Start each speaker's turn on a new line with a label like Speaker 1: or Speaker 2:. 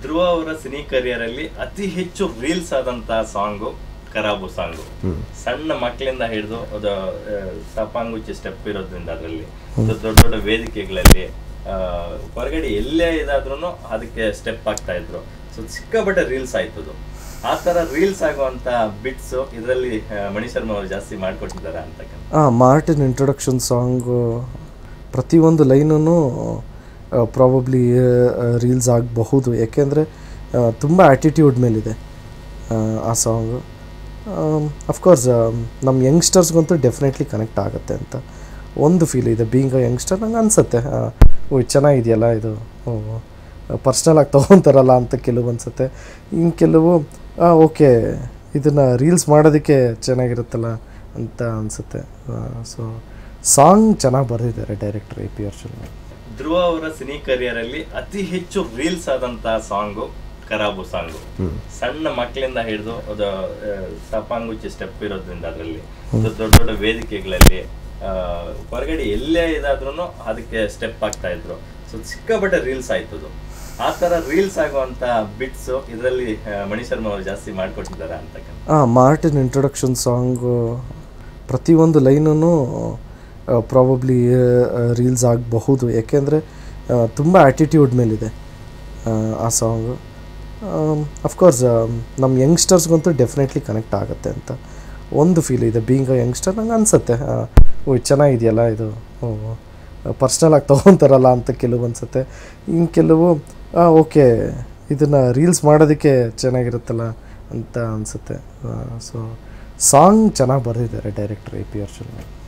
Speaker 1: ಧ್ರುವ ಅವರ cine career ಅಲ್ಲಿ ಅತಿ ಹೆಚ್ಚು ರೀಲ್ಸ್ ಆದಂತ ಸಾಂಗು ಕರಾಬು ಸಾಂಗು ಸಣ್ಣ ಮಕ್ಕಳಿಂದ ಹಿಡಿದು ಅದು ಆ, ಸಪಾಂಗುಚ್ಚಿ ಸ್ಟೆಪ್ ಇರೋದ್ರಿಂದ ಅದರಲ್ಲಿ ದೊಡ್ಡ ದೊಡ್ಡ ವೇದಿಕೆಗಳಲ್ಲಿ ಆ, ಹೊರಗಡೆ ಎಲ್ಲೇ ಇದಾದ್ರೂ ಅದಕ್ಕೆ ಸ್ಟೆಪ್ ಆಗ್ತಾ ಇದ್ರು ಸೊ ಸಿಕ್ಕಾಪಟ್ಟೆ ರೀಲ್ಸ್ ಆಯ್ತದು ಆ ತರ ರೀಲ್ಸ್ ಆಗುವಂತ ಬಿಟ್ಸ್ ಇದರಲ್ಲಿ ಮಣಿ ಶರ್ಮಾ ಅವರು ಜಾಸ್ತಿ ಮಾಡ್ಕೊಟ್ಟಿದ್ದಾರೆ ಅಂತಕ್ಕಂಥ
Speaker 2: ಹಾಂ ಮಾರ್ಟಿನ್ ಇಂಟ್ರೊಡಕ್ಷನ್ ಸಾಂಗು ಪ್ರತಿಯೊಂದು ಲೈನೂ ಪ್ರಾಬಬ್ಲಿ ರೀಲ್ಸ್ ಆಗಬಹುದು ಯಾಕೆಂದರೆ ತುಂಬ ಆ್ಯಟಿಟ್ಯೂಡ್ ಮೇಲಿದೆ ಆ, ಆ ಸಾಂಗು ಅಫ್ಕೋರ್ಸ್ ನಮ್ಮ ಯಂಗ್ಸ್ಟರ್ಸ್ಗಂತೂ ಡೆಫಿನೆಟ್ಲಿ ಕನೆಕ್ಟ್ ಆಗುತ್ತೆ ಅಂತ ಒಂದು ಫೀಲ್ ಇದೆ ಬೀಯಿಂಗ್ ಅ ಯಂಗ್ಸ್ಟರ್ ನಂಗೆ ಅನಿಸುತ್ತೆ ಓ ಇದು ಚೆನ್ನಾಗಿದೆಯಲ್ಲ ಇದು ಪರ್ಸ್ನಲ್ ಆಗಿ ತೊಗೊತಾರಲ್ಲ ಅಂತ ಕೆಲವು ಅನಿಸುತ್ತೆ ಇನ್ನು ಕೆಲವು ಓಕೆ ಇದನ್ನು ರೀಲ್ಸ್ ಮಾಡೋದಕ್ಕೆ ಚೆನ್ನಾಗಿರುತ್ತಲ್ಲ ಅಂತ ಅನಿಸುತ್ತೆ ಸೊ ಸಾಂಗ್ ಚೆನ್ನಾಗಿ ಬರೆದಿದ್ದಾರೆ director A P Arjun
Speaker 1: Dhruva ಅವರ ಸಿನಿ ಕರಿಯರ್ ಅಲ್ಲಿ ಅತಿ ಹೆಚ್ಚು ರೀಲ್ಸ್ ಆದಂತ ಸಾಂಗು ಕರಾಬು ಸಾಂಗು ಸಣ್ಣ ಮಕ್ಕಳಿಂದ ಹಿಡಿದು ಅದು ಆ, ಸಪಾಂಗುಚ್ಚಿ ಸ್ಟೆಪ್ ಇರೋದ್ರಿಂದ ಅದರಲ್ಲಿ ದೊಡ್ಡ ದೊಡ್ಡ ವೇದಿಕೆಗಳಲ್ಲಿ ಆ, ಹೊರಗಡೆ ಎಲ್ಲೇ ಇದಾದ್ರೂ ಅದಕ್ಕೆ ಸ್ಟೆಪ್ ಆಗ್ತಾ ಇದ್ರು ಸೊ ಸಿಕ್ಕಾಪಟ್ಟೆ ರೀಲ್ಸ್ ಆಯ್ತದು ಆ ತರ ರೀಲ್ಸ್ ಆಗುವಂತ ಬಿಟ್ಸ್ ಇದರಲ್ಲಿ ಮಣಿ ಶರ್ಮಾ ಅವರು ಜಾಸ್ತಿ ಮಾಡ್ಕೊಟ್ಟಿದ್ದಾರೆ ಅಂತಕ್ಕಂಥ
Speaker 2: ಹಾಂ ಮಾರ್ಟಿನ್ ಇಂಟ್ರೊಡಕ್ಷನ್ ಸಾಂಗು ಪ್ರತಿಯೊಂದು ಲೈನೂ ಪ್ರಾಬಬ್ಲಿ ರೀಲ್ಸ್ ಆಗಬಹುದು ಯಾಕೆಂದರೆ ತುಂಬ ಆ್ಯಟಿಟ್ಯೂಡ್ ಮೇಲಿದೆ ಆ, ಆ ಸಾಂಗು ಅಫ್ಕೋರ್ಸ್ ನಮ್ಮ ಯಂಗ್ಸ್ಟರ್ಸ್ಗಂತೂ ಡೆಫಿನೆಟ್ಲಿ ಕನೆಕ್ಟ್ ಆಗುತ್ತೆ ಅಂತ ಒಂದು ಫೀಲ್ ಇದೆ ಬೀಯಿಂಗ್ ಅ ಯಂಗ್ಸ್ಟರ್ ನಂಗೆ ಅನಿಸುತ್ತೆ ಓ ಇದು ಚೆನ್ನಾಗಿದೆಯಲ್ಲ ಇದು ಪರ್ಸ್ನಲ್ ಆಗಿ ತೊಗೊತಾರಲ್ಲ ಅಂತ ಕೆಲವು ಅನಿಸುತ್ತೆ ಇನ್ನು ಕೆಲವು ಓಕೆ ಇದನ್ನು ರೀಲ್ಸ್ ಮಾಡೋದಕ್ಕೆ ಚೆನ್ನಾಗಿರುತ್ತಲ್ಲ ಅಂತ ಅನಿಸುತ್ತೆ ಸೊ ಸಾಂಗ್ ಚೆನ್ನಾಗಿ ಬರೆದಿದ್ದಾರೆ ಡೈರೆಕ್ಟರ್ ಎ ಪಿ ಅರ್ಜುನ್